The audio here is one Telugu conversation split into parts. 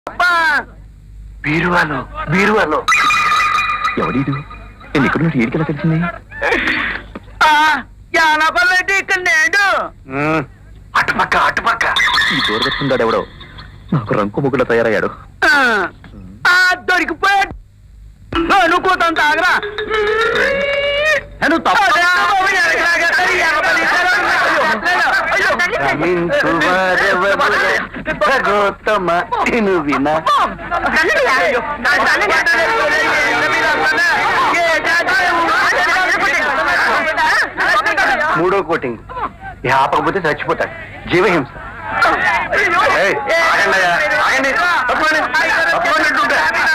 బీరువాలో బీరువాలో ఎవడీడు నేను ఇక్కడ నుండి ఏడికెలా తెలిసింది యానపల్లంటే ఇక్కడ నేడు అటుపక్క అటుపక్క ఈ దూరదర్శనుడాడు ఎవడో నాకు రంకు ముగ్గులో తయారయ్యాడు దొరికిపోయాడు నువ్వు కూతాను తాగరా నువ్వు భగోత్తమ తిను విన మూడో కోటింగ్ ఇక ఆపకపోతే చచ్చిపోతాడు జీవహింస ఏయ్, ఆగండయ్యా, ఆగండి. తప్పండి, తప్పండి అంటుంటే.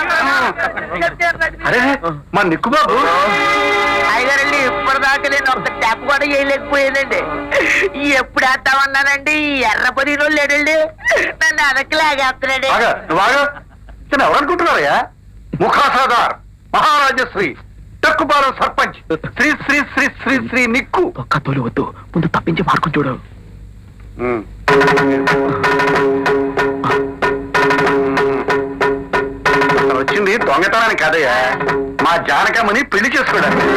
అరే మా నిక్కుబాబు అయ్యారండి ఇప్పటిదాకా నేను ఒక ట్యాప్ కూడా చేయలేకపోయానండి ఎప్పుడు వేస్తామన్నానండి ఈ ఎర్ర పదిలో లేడండి నన్ను అదకలాగేస్తున్నాడు బాగా నువ్వు బాగా చిన్న ఎవరనుకుంటున్నారయ్యా ముఖాసాదార్ మహారాజశ్రీ టక్కుబారం సర్పంచ్ శ్రీ శ్రీ శ్రీ శ్రీ శ్రీ నిక్కు ఒక్క తోలు వద్దు ముందు తప్పించి మార్కుని చూడు అతను వచ్చింది దొంగతనానికి కాదయ్యా మా జానకమ్మని పెళ్లి చేసుకోవడానికి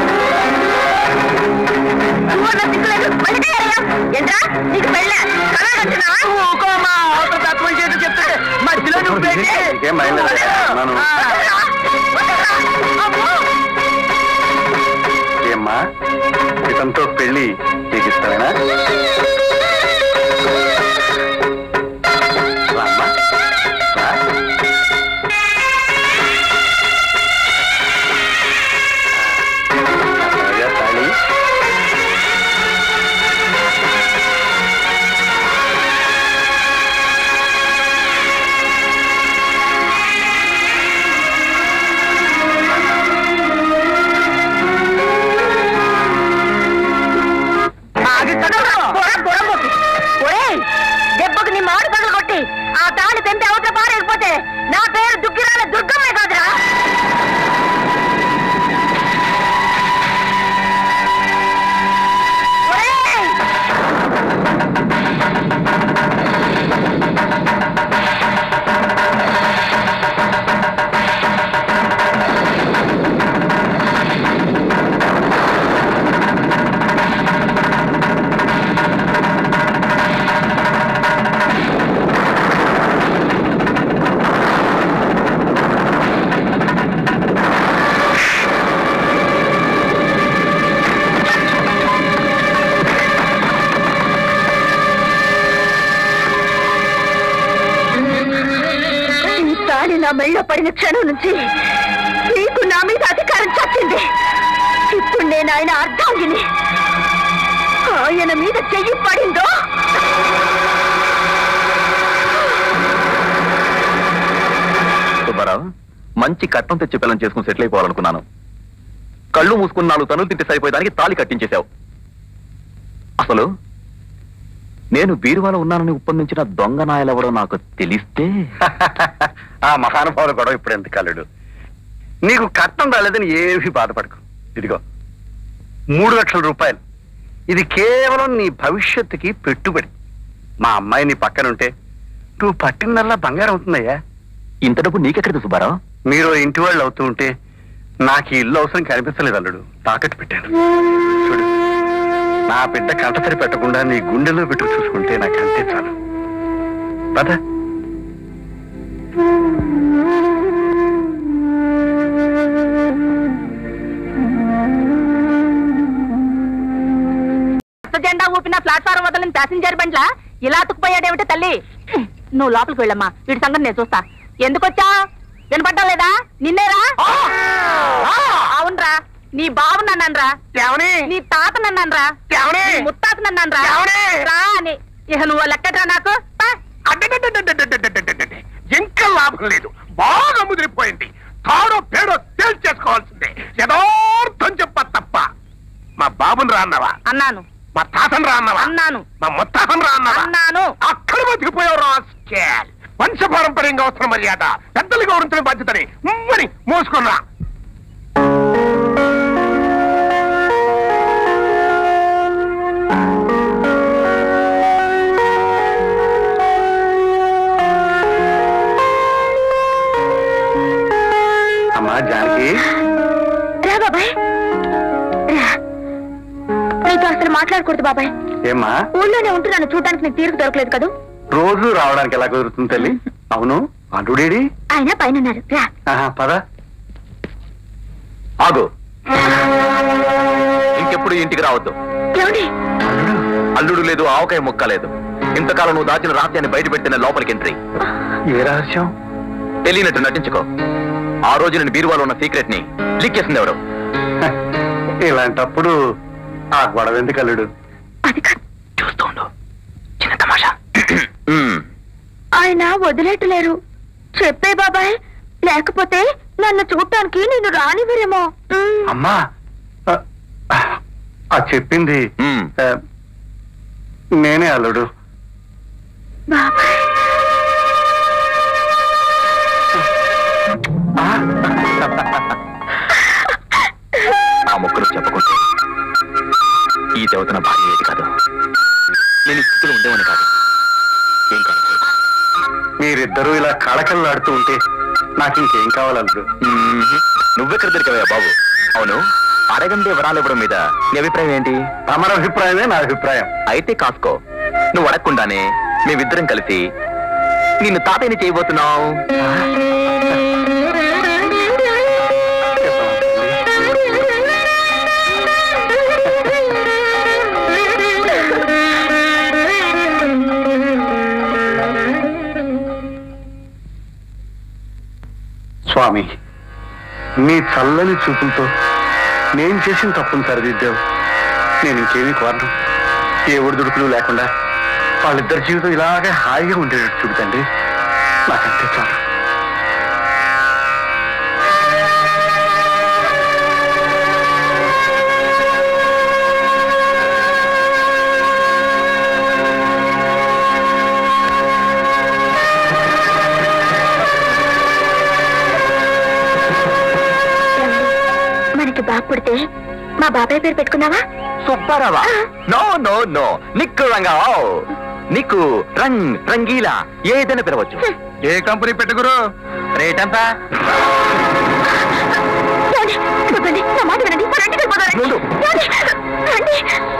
మధ్యలో నువ్వు పెట్టి నీకేం భయం లేదా? అన్నాను. ఏమ్మా ఇతనితో పెళ్లి నీకు ఇస్తావేనా రామ్మా, రా. అయ్యా, తాళి. దెబ్బకు నీ మాడు పగలు కొట్టి ఆ తాళి తెంపి అవతల పారేకపోతే నా పేరు దుగ్గిరాల దుర్గమ్మే కాదురా ఒరేయ్! ఈ తాళి నా మెళ్ళో పడిన క్షణం నుంచి నీకు నా మీద అధికారం చచ్చింది ఇప్పుడు నేను ఆయన అర్ధాంగిని ఆయన మీద చెయ్యి పడిందో సుబ్బారావు మంచి కట్నం తెచ్చి పిల్లని చేసుకుని సెటిల్ అయిపోవాలనుకున్నాను కళ్ళు మూసుకుని నాలుగు తనులు తింటే సరిపోయేదానికి తాళి కట్టించేశావు అసలు నేను బీరువాలో ఉన్నానని ఉప్పందించిన దొంగ నాయలెవడో నాకు తెలిస్తే ఆ మహానుభావులు గొడవ ఇప్పుడు ఎందుకు కలడు నీకు కట్నం రాలేదని ఏమీ బాధపడకు ఇదిగో మూడు లక్షల రూపాయలు ఇది కేవలం నీ భవిష్యత్తుకి పెట్టుబడి మా అమ్మాయి నీ పక్కనుంటే నువ్వు పట్టిందల్లా బంగారం అవుతుందయ్యా ఇంత డబ్బు నీకెక్కడిది సుబ్బారావు మీరు ఇంటి వాళ్ళు అవుతూ ఉంటే నాకు ఈ ఇల్లు అవసరం కనిపించలేదు అల్లుడు తాకట్టు పెట్టాను చూడు నా బిడ్డ కంటసరి పెట్టకుండా నీ గుండెలో పెట్టు చూసుకుంటే నాకు అంతే చాలు పద కొత్త జెండా ఊపిన ప్లాట్ఫారం వదలని ప్యాసింజర్ బండ్లా ఇలా తుక్కుపోయాడేమిటి తల్లి నువ్వు లోపలికి వెళ్ళమ్మా వీడి సంగతి నేను చూస్తా ఎందుకు వచ్చా వినపడ్డం లేదా నిన్నేరా అవునరా నీ బావ నన్నరా నీ తాత నన్నరా నీ ముత్తాత నన్నరా రా అని ఇక నువ్వు లెక్కట్రా నాకు పా. ఇంకా లాభం లేదు బాగా ముదిరిపోయింది తాడో పేడో తేల్చేసుకోవాల్సిందే యథార్థం చెప్ప తప్ప మా బాబుని రా అన్నావా అన్నాను మా తాతను రా అన్నావా అన్నాను మా ముత్తాతను రా అన్నావా అన్నాను అక్కడ బతికిపోయావు రాస్కేల్ వంశపారంపర్యంగా వస్తున్న మర్యాద పెద్దలు గౌరవించిన బాధ్యతని ముమ్మని మోసుకున్నా జానకి రా బాబాయ్ రా నీతో అసలు మాట్లాడకూడదు బాబాయ్ ఏమ్మా ఊళ్ళోనే ఉంటున్నాను చూడడానికి నీకు తీరుకు దొరకలేదు కదూ రోజు రావడానికి ఎలా కుదురుతుంది తల్లి అవును అల్లుడేడి ఆయన పైన ఉన్నారు రా ఆహా, పద ఆగు ఇంకెప్పుడు ఇంటికి రావద్దు ఏమండి అల్లుడు అల్లుడు లేదు ఆవకాయ ముక్క లేదు ఇంతకాలం నువ్వు దాచిన రహస్యాన్ని బయట పెట్టిన లోపలికి ఎంట్రీ ఏ రహస్యం తెలియనట్టు నటించుకో ఆ రోజు నేను బీరువాలో ఉన్న సీక్రెట్ ని లీక్ చేసింది ఎవరు హ, ఇలాంటప్పుడు ఆ గొడవ ఎందుకు అల్లుడు అది కాదు చూస్తూ ఉండు చిన్న తమాషా మ్మ్. ఆయన వదిలేటలేరు చెప్పే బాబాయ్ లేకపోతే నన్ను చూడటానికి నేను రానివ్వరేమో ఉమ్. అమ్మా ఆ, ఆ చెప్పింది మ్మ్. ఆ, నేనే అల్లుడు బాబాయ్ ఆ, ఆ ముక్కలు చెప్పకుంటే ఈ దేవత నా భార్య ఏది కాదు నేను ఈ స్థితిలో ఉండేవని కాదు ఏం కాదు మీరిద్దరూ ఇలా కళకళలాడుతూ ఉంటే నాకు ఇంకేం కావాలి అల్లుడు మ్మ్. నువ్వెక్కడ దొరికావయ్యా బాబు అవును అడగందే వరాలు ఇవ్వడం మీద నీ అభిప్రాయం ఏంటి తమర అభిప్రాయమే నా అభిప్రాయం అయితే కాసుకో నువ్వు అడగకుండానే మేమిద్దరం కలిసి నిన్ను తాతయ్యని చేయబోతున్నావు స్వామి నీ చల్లని చూపులతో నేను చేసిన తప్పును సరిదిద్దావు నేను ఇంకేమీ కోరను ఏ ఒడిదుడుకులు లేకుండా వాళ్ళిద్దరి జీవితం ఇలాగే హాయిగా ఉండేటట్టు చూపుతండి నాకంతే చాలు మనకి బాబు పుడితే మా బాబాయ్ పేరు పెట్టుకున్నావా సుబ్బారావా నో నో నో నిక్కు రంగా నీకు రంగ్ రంగీలా ఏదైనా పిలవచ్చు ఏ కంపెనీ పెట్టుకురు రేట్ ఎంత ఏమండి? ఇదిగోండి, నా మాట వినండి మన ఇంటికి వెళ్ళిపోదాం. ముందు. ఏమండి? రండి.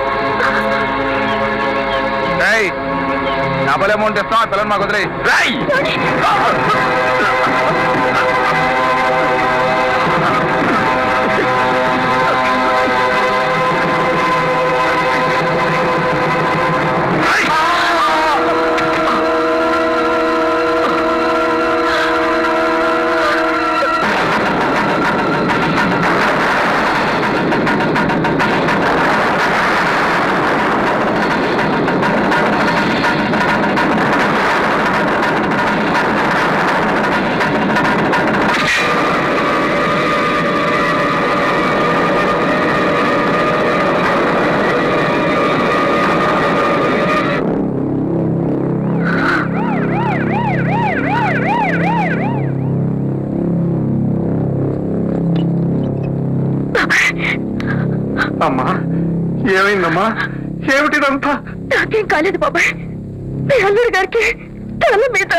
డబల్ అమౌంట్ ఇస్తాం ఆ పిల్లలు మాకు వదిలే రాయ్ ఏమండి? అమ్మా ఏమైందమ్మా ఏమిటిదంతా నాకేం కాలేదు బాబాయ్ మీ అల్లుడి గారికి తల మీద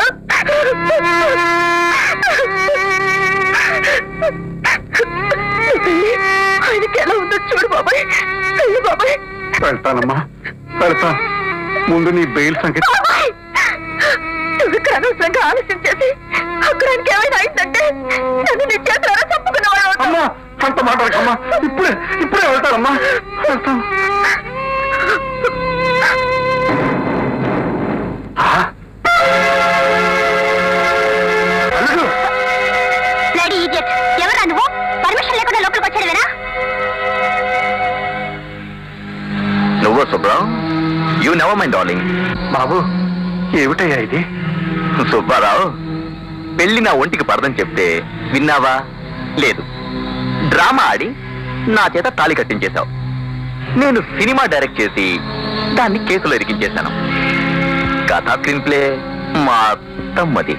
వెళ్ళి ఆయనకి ఎలా ఉందో చూడు బాబాయ్ వెళ్ళు బాబాయ్ వెళ్తానమ్మా వెళ్తాను ముందు నీ బెయిల్ సంగతి బాబాయ్ నువ్వు అనవసరంగా ఆలస్యం చేసి అక్కడ ఆయనకి ఏమైనా అయిందంటే నన్ను నీ చేతులారా చంపుకున్నవాడు అమ్మా అంత మాట్లాడకమ్మా ఇప్పుడే ఇప్పుడే వెళ్తానమ్మా వెళ్తాను ఆ? అల్లుడు రెడీ ఇడియట్ ఎవరా నువ్వు పర్మిషన్ లేకుండా లోపలికి వచ్చాడువేనా నువ్వు Subbarao you never my darling బాబు ఏమిటయ్యా ఇది సుబ్బారావు పెళ్లి నా ఒంటికి పడదని చెప్తే విన్నావా లేదు డ్రామా ఆడి నా చేత తాళి కట్టించేశావు నేను సినిమా డైరెక్ట్ చేసి దాన్ని కేసులో ఇరికించేశాను కథా స్క్రీన్ ప్లే మా తమ్మది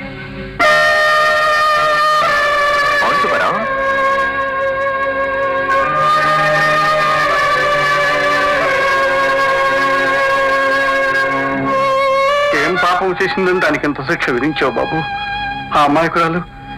అవును సుబ్బారావు ఏం పాపం చేసిందని దానికి ఎంత శిక్ష విధించావు బాబు ఆ అమాయకురాలు